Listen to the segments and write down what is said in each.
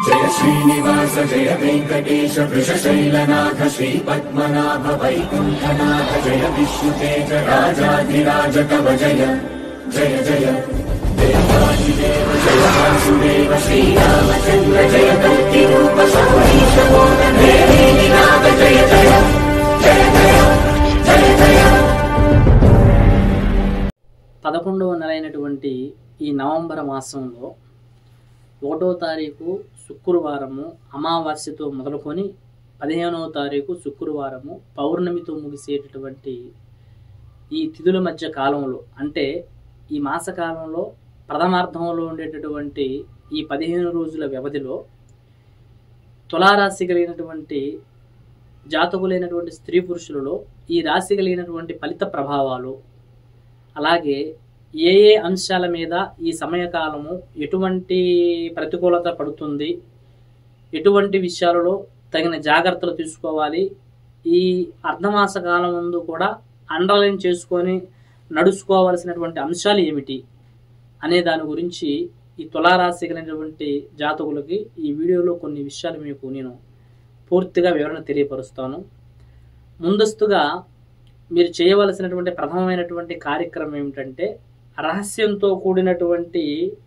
जय श्रीनिवास जय वेङ्कटेश वृषशैलनाथ श्रीपद्मनाभ वैकुण्ठनाथ जय विष्णुतेज राजाधिराज कव जय जय जय देवादिदेव जय वासुदेव श्रीरामचन्द्र जय कल्किरूप शौरीश मोदन देवीनाथ जय जय जय जय जय जय పదకొండవ నెల అయినటువంటి ఈ నవంబర్ మాసంలో ఒకటో తారీఖు శుక్రవారము అమావాస్యతో మొదలుకొని పదిహేనవ తారీఖు శుక్రవారము పౌర్ణమితో ముగిసేటటువంటి ఈ తిథుల మధ్య కాలంలో అంటే ఈ మాసకాలంలో ప్రథమార్థంలో ఉండేటటువంటి ఈ పదిహేను రోజుల వ్యవధిలో తులారాశి కలిగినటువంటి జాతకులైనటువంటి స్త్రీ పురుషులలో ఈ రాశి కలిగినటువంటి ఫలిత ప్రభావాలు అలాగే ఏ ఏ అంశాల మీద ఈ సమయకాలము ఎటువంటి ప్రతికూలత పడుతుంది ఎటువంటి విషయాలలో తగిన జాగ్రత్తలు తీసుకోవాలి ఈ అర్ధమాస కాలం ముందు కూడా అండర్లైన్ చేసుకొని నడుచుకోవాల్సినటువంటి అంశాలు ఏమిటి అనే దాని గురించి ఈ తులారాశి కలిగినటువంటి జాతకులకి ఈ వీడియోలో కొన్ని విషయాలు మీకు నేను పూర్తిగా వివరణ తెలియపరుస్తాను ముందస్తుగా మీరు చేయవలసినటువంటి ప్రథమమైనటువంటి కార్యక్రమం ఏమిటంటే రహస్యంతో కూడినటువంటి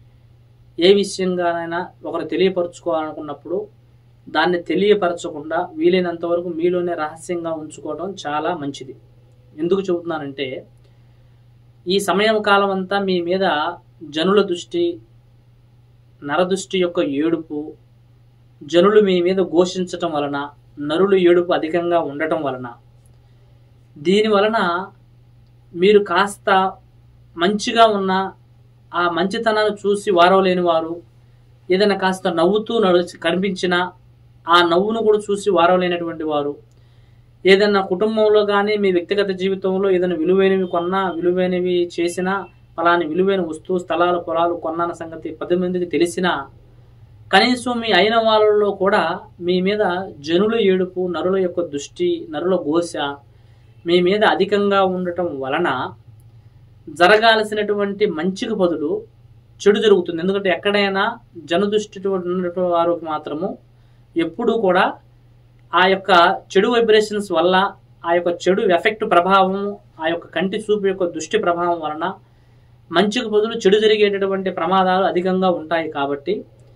ఏ విషయంగానైనా ఒకరు తెలియపరచుకోవాలనుకున్నప్పుడు దాన్ని తెలియపరచకుండా వీలైనంత వరకు మీలోనే రహస్యంగా ఉంచుకోవడం చాలా మంచిది ఎందుకు చెబుతున్నానంటే ఈ సమయం కాలం అంతా మీ మీద జనుల దృష్టి నరదృష్టి యొక్క ఏడుపు జనులు మీ మీద ఘోషించటం వలన నరులు ఏడుపు అధికంగా ఉండటం వలన దీని వలన మీరు కాస్త మంచిగా ఉన్న ఆ మంచితనాన్ని చూసి వారవలేని వారు ఏదైనా కాస్త నవ్వుతూ నడిచి కనిపించినా ఆ నవ్వును కూడా చూసి వారవలేనటువంటి వారు ఏదైనా కుటుంబంలో కానీ మీ వ్యక్తిగత జీవితంలో ఏదైనా విలువైనవి కొన్నా విలువైనవి చేసినా ఫలాని విలువైన వస్తువు స్థలాలు పొలాలు కొన్నాన సంగతి పది మందికి తెలిసినా కనీసం మీ అయిన వాళ్ళలో కూడా మీ మీద జనుల ఏడుపు నరుల యొక్క దృష్టి నరుల ఘోష మీ మీద అధికంగా ఉండటం వలన జరగాల్సినటువంటి మంచికి బదులు చెడు జరుగుతుంది ఎందుకంటే ఎక్కడైనా జనదృష్టి ఉన్నటువంటి వారికి మాత్రము ఎప్పుడూ కూడా ఆ యొక్క చెడు వైబ్రేషన్స్ వల్ల ఆ యొక్క చెడు ఎఫెక్ట్ ప్రభావం ఆ యొక్క కంటి చూపు యొక్క దృష్టి ప్రభావం వలన మంచికి బదులు చెడు జరిగేటటువంటి ప్రమాదాలు అధికంగా ఉంటాయి కాబట్టి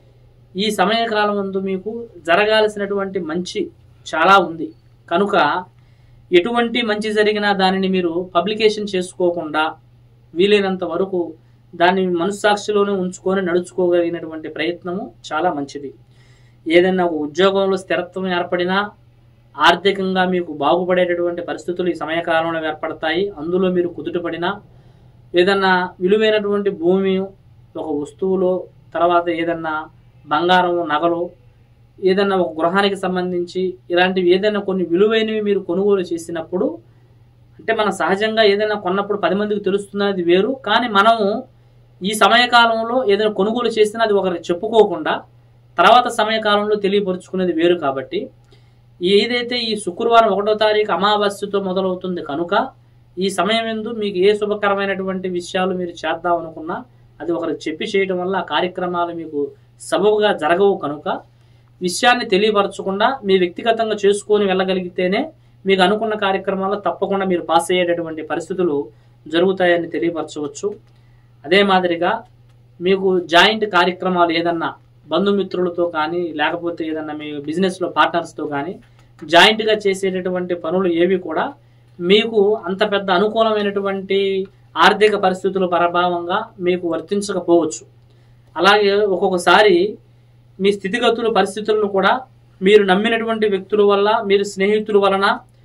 ఈ సమయకాలం ముందు మీకు జరగాల్సినటువంటి మంచి చాలా ఉంది కనుక ఎటువంటి మంచి జరిగినా దానిని మీరు పబ్లికేషన్ చేసుకోకుండా వీలైనంత వరకు దాన్ని మనస్సాక్షిలోనే ఉంచుకొని నడుచుకోగలిగినటువంటి ప్రయత్నము చాలా మంచిది ఏదైనా ఒక ఉద్యోగంలో స్థిరత్వం ఏర్పడినా ఆర్థికంగా మీకు బాగుపడేటటువంటి పరిస్థితులు ఈ సమయకాలంలో ఏర్పడతాయి అందులో మీరు కుదుటపడినా ఏదన్నా విలువైనటువంటి భూమి ఒక వస్తువులో తర్వాత ఏదన్నా బంగారం నగలు ఏదైనా ఒక గృహానికి సంబంధించి ఇలాంటివి ఏదైనా కొన్ని విలువైనవి మీరు కొనుగోలు చేసినప్పుడు అంటే మనం సహజంగా ఏదైనా కొన్నప్పుడు పది మందికి తెలుస్తున్నది వేరు కానీ మనము ఈ సమయకాలంలో ఏదైనా కొనుగోలు చేసినా అది ఒకరికి చెప్పుకోకుండా తర్వాత సమయకాలంలో తెలియపరుచుకునేది వేరు కాబట్టి ఏదైతే ఈ శుక్రవారం ఒకటో తారీఖు అమావాస్యతో మొదలవుతుంది కనుక ఈ సమయం ఎందు మీకు ఏ శుభకరమైనటువంటి విషయాలు మీరు చేద్దాం అనుకున్నా అది ఒకరికి చెప్పి చేయడం వల్ల ఆ కార్యక్రమాలు మీకు సబబుగా జరగవు కనుక విషయాన్ని తెలియపరచకుండా మీ వ్యక్తిగతంగా చేసుకొని వెళ్ళగలిగితేనే మీకు అనుకున్న కార్యక్రమాల్లో తప్పకుండా మీరు పాస్ అయ్యేటటువంటి పరిస్థితులు జరుగుతాయని తెలియపరచవచ్చు అదే మాదిరిగా మీకు జాయింట్ కార్యక్రమాలు ఏదన్నా బంధుమిత్రులతో కానీ లేకపోతే ఏదన్నా మీ బిజినెస్లో పార్ట్నర్స్తో కానీ జాయింట్గా చేసేటటువంటి పనులు ఏవి కూడా మీకు అంత పెద్ద అనుకూలమైనటువంటి ఆర్థిక పరిస్థితుల ప్రభావంగా మీకు వర్తించకపోవచ్చు అలాగే ఒక్కొక్కసారి మీ స్థితిగతుల పరిస్థితులను కూడా మీరు నమ్మినటువంటి వ్యక్తుల వల్ల మీరు స్నేహితుల వలన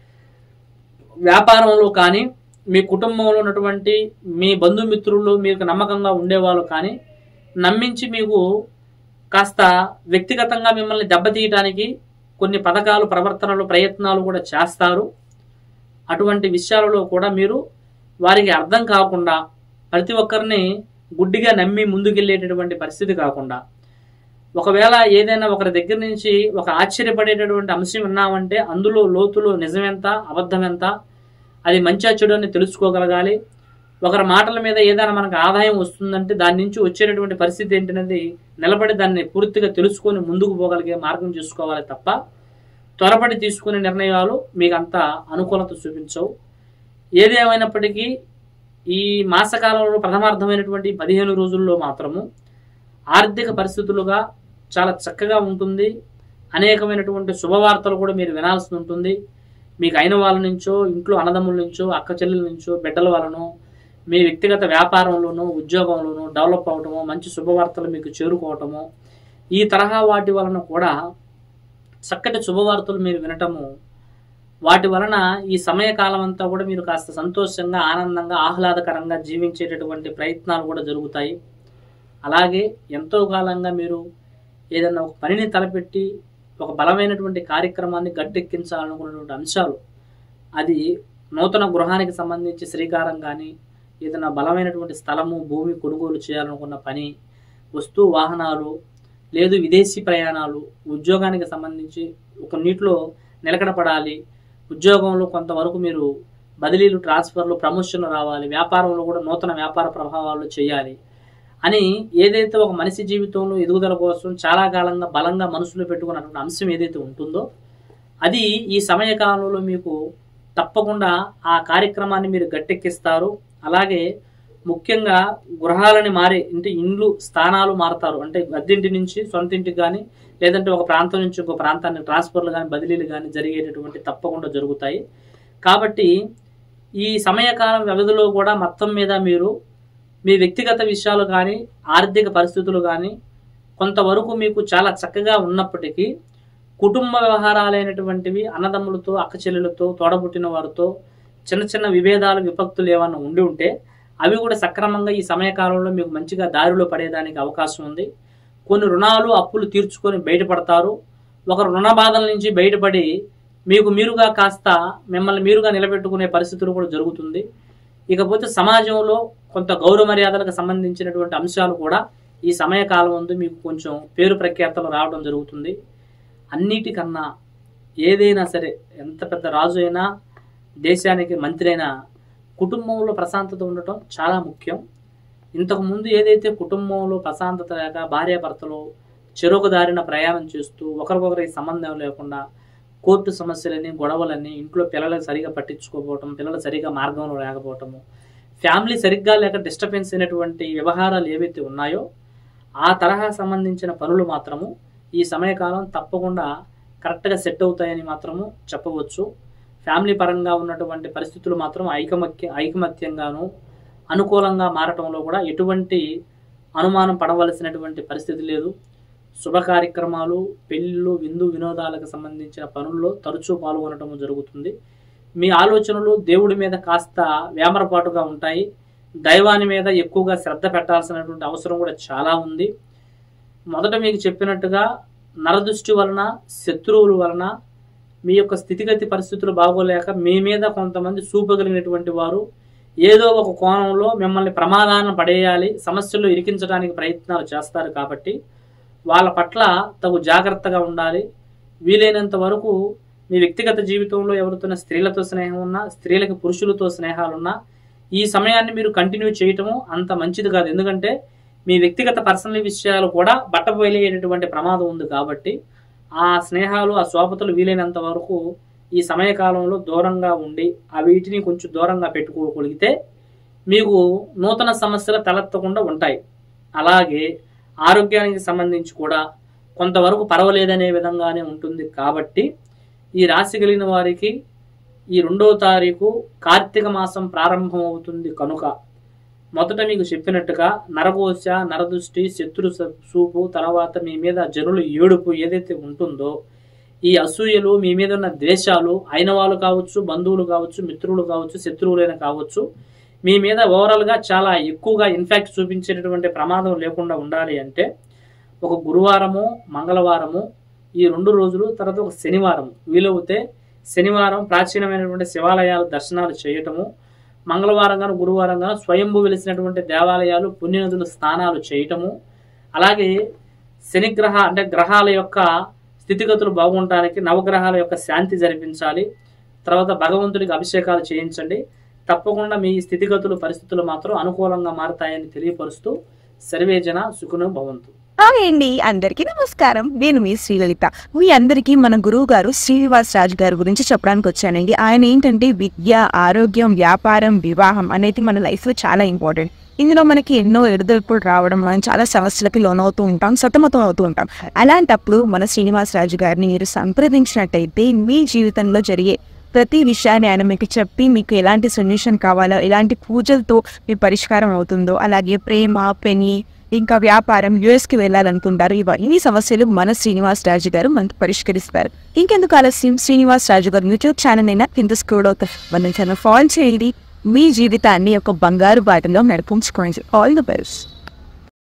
వ్యాపారంలో కానీ మీ కుటుంబంలో ఉన్నటువంటి మీ బంధుమిత్రులు మీకు నమ్మకంగా ఉండేవాళ్ళు కానీ నమ్మించి మీకు కాస్త వ్యక్తిగతంగా మిమ్మల్ని దెబ్బతీయటానికి కొన్ని పథకాలు ప్రవర్తనలు ప్రయత్నాలు కూడా చేస్తారు అటువంటి విషయాలలో కూడా మీరు వారికి అర్థం కాకుండా ప్రతి ఒక్కరిని గుడ్డిగా నమ్మి ముందుకెళ్ళేటటువంటి పరిస్థితి కాకుండా ఒకవేళ ఏదైనా ఒకరి దగ్గర నుంచి ఒక ఆశ్చర్యపడేటటువంటి అంశం విన్నామంటే అందులో లోతులో నిజమెంత అబద్ధం ఎంత అది మంచి చెడు అని తెలుసుకోగలగాలి ఒకరి మాటల మీద ఏదైనా మనకు ఆదాయం వస్తుందంటే దాని నుంచి వచ్చేటటువంటి పరిస్థితి ఏంటనేది నిలబడి దాన్ని పూర్తిగా తెలుసుకొని ముందుకు పోగలిగే మార్గం చూసుకోవాలి తప్ప త్వరపడి తీసుకునే నిర్ణయాలు మీకు అంత అనుకూలత చూపించవు ఏదేమైనప్పటికీ ఈ మాసకాలంలో ప్రథమార్థమైనటువంటి పదిహేను రోజుల్లో మాత్రము ఆర్థిక పరిస్థితులుగా చాలా చక్కగా ఉంటుంది అనేకమైనటువంటి శుభవార్తలు కూడా మీరు వినాల్సి ఉంటుంది మీకు అయిన వాళ్ళ నుంచో ఇంట్లో అన్నదమ్ముల నుంచో అక్క చెల్లెల నుంచో బిడ్డల వలనో మీ వ్యక్తిగత వ్యాపారంలోనూ ఉద్యోగంలోనూ డెవలప్ అవటము మంచి శుభవార్తలు మీకు చేరుకోవటము ఈ తరహా వాటి వలన కూడా చక్కటి శుభవార్తలు మీరు వినటము వాటి వలన ఈ సమయకాలం అంతా కూడా మీరు కాస్త సంతోషంగా ఆనందంగా ఆహ్లాదకరంగా జీవించేటటువంటి ప్రయత్నాలు కూడా జరుగుతాయి అలాగే ఎంతో కాలంగా మీరు ఏదైనా ఒక పనిని తలపెట్టి ఒక బలమైనటువంటి కార్యక్రమాన్ని గట్టెక్కించాలనుకున్నటువంటి అంశాలు అది నూతన గృహానికి సంబంధించి శ్రీకారం కానీ ఏదైనా బలమైనటువంటి స్థలము భూమి కొనుగోలు చేయాలనుకున్న పని వస్తు వాహనాలు లేదు విదేశీ ప్రయాణాలు ఉద్యోగానికి సంబంధించి ఒక నీటిలో నిలకడపడాలి ఉద్యోగంలో కొంతవరకు మీరు బదిలీలు ట్రాన్స్ఫర్లు ప్రమోషన్లు రావాలి వ్యాపారంలో కూడా నూతన వ్యాపార ప్రభావాలు చేయాలి అని ఏదైతే ఒక మనిషి జీవితంలో ఎదుగుదల కోసం చాలా కాలంగా బలంగా మనసులో పెట్టుకున్నటువంటి అంశం ఏదైతే ఉంటుందో అది ఈ సమయకాలంలో మీకు తప్పకుండా ఆ కార్యక్రమాన్ని మీరు గట్టెక్కిస్తారు అలాగే ముఖ్యంగా గృహాలని మారి అంటే ఇండ్లు స్థానాలు మారతారు అంటే అద్దెంటి నుంచి సొంత ఇంటికి కానీ లేదంటే ఒక ప్రాంతం నుంచి ఇంకో ప్రాంతానికి ట్రాన్స్ఫర్లు కానీ బదిలీలు కానీ జరిగేటటువంటి తప్పకుండా జరుగుతాయి కాబట్టి ఈ సమయకాలం వ్యవధిలో కూడా మొత్తం మీద మీరు మీ వ్యక్తిగత విషయాలు కానీ ఆర్థిక పరిస్థితులు కానీ కొంతవరకు మీకు చాలా చక్కగా ఉన్నప్పటికీ కుటుంబ వ్యవహారాలైనటువంటివి అన్నదమ్ములతో అక్కచెల్లెలతో తోడబుట్టిన వారితో చిన్న చిన్న విభేదాలు విపక్తులు ఏమన్నా ఉండి ఉంటే అవి కూడా సక్రమంగా ఈ సమయకాలంలో మీకు మంచిగా దారిలో పడేదానికి అవకాశం ఉంది కొన్ని రుణాలు అప్పులు తీర్చుకొని బయటపడతారు ఒక రుణ బాధల నుంచి బయటపడి మీకు మీరుగా కాస్త మిమ్మల్ని మీరుగా నిలబెట్టుకునే పరిస్థితులు కూడా జరుగుతుంది ఇకపోతే సమాజంలో కొంత గౌరవ మర్యాదలకు సంబంధించినటువంటి అంశాలు కూడా ఈ సమయకాలం ముందు మీకు కొంచెం పేరు ప్రఖ్యాతలు రావడం జరుగుతుంది అన్నిటికన్నా ఏదైనా సరే ఎంత పెద్ద రాజు అయినా దేశానికి మంత్రి అయినా కుటుంబంలో ప్రశాంతత ఉండటం చాలా ముఖ్యం ఇంతకు ముందు ఏదైతే కుటుంబంలో ప్రశాంతత లేక భార్యాభర్తలు చెరొక దారిన ప్రయాణం చేస్తూ ఒకరికొకరికి సంబంధం లేకుండా కోర్టు సమస్యలని గొడవలని ఇంట్లో పిల్లలు సరిగా పట్టించుకోకపోవటం పిల్లలు సరిగా మార్గంలో లేకపోవటము ఫ్యామిలీ సరిగ్గా లేక డిస్టర్బెన్స్ అయినటువంటి వ్యవహారాలు ఏవైతే ఉన్నాయో ఆ తరహా సంబంధించిన పనులు మాత్రము ఈ సమయకాలం తప్పకుండా కరెక్ట్గా సెట్ అవుతాయని మాత్రము చెప్పవచ్చు ఫ్యామిలీ పరంగా ఉన్నటువంటి పరిస్థితులు మాత్రం ఐకమత్య ఐకమత్యంగాను అనుకూలంగా మారటంలో కూడా ఎటువంటి అనుమానం పడవలసినటువంటి పరిస్థితి లేదు శుభ కార్యక్రమాలు పెళ్ళిళ్ళు విందు వినోదాలకు సంబంధించిన పనుల్లో తరచూ పాల్గొనడం జరుగుతుంది మీ ఆలోచనలు దేవుడి మీద కాస్త వేమరపాటుగా ఉంటాయి దైవాని మీద ఎక్కువగా శ్రద్ధ పెట్టాల్సినటువంటి అవసరం కూడా చాలా ఉంది మొదట మీకు చెప్పినట్టుగా నరదృష్టి వలన శత్రువుల వలన మీ యొక్క స్థితిగతి పరిస్థితులు బాగోలేక మీ మీద కొంతమంది చూపగలిగినటువంటి వారు ఏదో ఒక కోణంలో మిమ్మల్ని ప్రమాదాన్ని పడేయాలి సమస్యల్లో ఇరికించడానికి ప్రయత్నాలు చేస్తారు కాబట్టి వాళ్ళ పట్ల తగు జాగ్రత్తగా ఉండాలి వీలైనంత వరకు మీ వ్యక్తిగత జీవితంలో ఎవరితో స్త్రీలతో స్నేహం ఉన్నా స్త్రీలకు పురుషులతో స్నేహాలున్నా ఈ సమయాన్ని మీరు కంటిన్యూ చేయటము అంత మంచిది కాదు ఎందుకంటే మీ వ్యక్తిగత పర్సనల్ విషయాలు కూడా బట్టబయలయ్యేటటువంటి ప్రమాదం ఉంది కాబట్టి ఆ స్నేహాలు ఆ శోభతలు వీలైనంత వరకు ఈ సమయకాలంలో దూరంగా ఉండి ఆ వీటిని కొంచెం దూరంగా పెట్టుకోగలిగితే మీకు నూతన సమస్యలు తలెత్తకుండా ఉంటాయి అలాగే ఆరోగ్యానికి సంబంధించి కూడా కొంతవరకు పర్వాలేదనే విధంగానే ఉంటుంది కాబట్టి ఈ రాశి కలిగిన వారికి ఈ రెండవ తారీఖు కార్తీక మాసం ప్రారంభం అవుతుంది కనుక మొదట మీకు చెప్పినట్టుగా నరఘోష నరదృష్టి శత్రు స- చూపు తర్వాత మీ మీద జనులు ఏడుపు ఏదైతే ఉంటుందో ఈ అసూయలు మీ మీద ఉన్న ద్వేషాలు అయిన వాళ్ళు కావచ్చు బంధువులు కావచ్చు మిత్రులు కావచ్చు శత్రువులైన కావచ్చు మీ మీద ఓవరాల్ గా చాలా ఎక్కువగా ఇన్ఫాక్ట్ చూపించేటటువంటి ప్రమాదం లేకుండా ఉండాలి అంటే ఒక గురువారము మంగళవారము ఈ రెండు రోజులు తర్వాత ఒక శనివారం వీలవుతే శనివారం ప్రాచీనమైనటువంటి శివాలయాల దర్శనాలు చేయటము మంగళవారం గాను గురువారం గాను స్వయంభూ వెలిసినటువంటి దేవాలయాలు పుణ్యనదుల స్నానాలు చేయటము అలాగే శనిగ్రహ అంటే గ్రహాల యొక్క స్థితిగతులు బాగుండటానికి నవగ్రహాల యొక్క శాంతి జరిపించాలి తర్వాత భగవంతుడికి అభిషేకాలు చేయించండి తప్పకుండా మీ స్థితిగతులు పరిస్థితులు మాత్రం అనుకూలంగా మారతాయని తెలియపరుస్తూ సర్వేజన సుఖను భవంతు హాయ్ అండి అందరికీ నమస్కారం నేను మీ శ్రీలలిత మీ అందరికీ మన గురువు గారు శ్రీనివాస్ రాజు గారి గురించి చెప్పడానికి వచ్చానండి ఆయన ఏంటంటే విద్య ఆరోగ్యం వ్యాపారం వివాహం అనేది మన లైఫ్లో చాలా ఇంపార్టెంట్ ఇందులో మనకి ఎన్నో ఎడదొడుపులు రావడం మనం చాలా సమస్యలకి లోనవుతూ ఉంటాం సతమతం అవుతూ ఉంటాం అలాంటప్పుడు మన శ్రీనివాస్ రాజు గారిని మీరు సంప్రదించినట్టయితే మీ జీవితంలో జరిగే ప్రతి విషయాన్ని ఆయన మీకు చెప్పి మీకు ఎలాంటి సొల్యూషన్ కావాలో ఎలాంటి పూజలతో మీ పరిష్కారం అవుతుందో అలాగే ప్రేమ పెని ఇంకా వ్యాపారం యుఎస్కి వెళ్ళాలనుకుంటారు ఇవన్నీ సమస్యలు మన శ్రీనివాస్ రాజు గారు మనకు పరిష్కరిస్తారు ఇంకెందుకు ఆలస్యం శ్రీనివాస్ రాజు గారు యూట్యూబ్ ఛానల్ అయినా కింద స్క్రోల్ అవుతారు మన ఛానల్ ఫాలో చేయండి మీ జీవితాన్ని ఒక బంగారు బాటలో నడిపించుకోండి ఆల్ ది బెస్ట్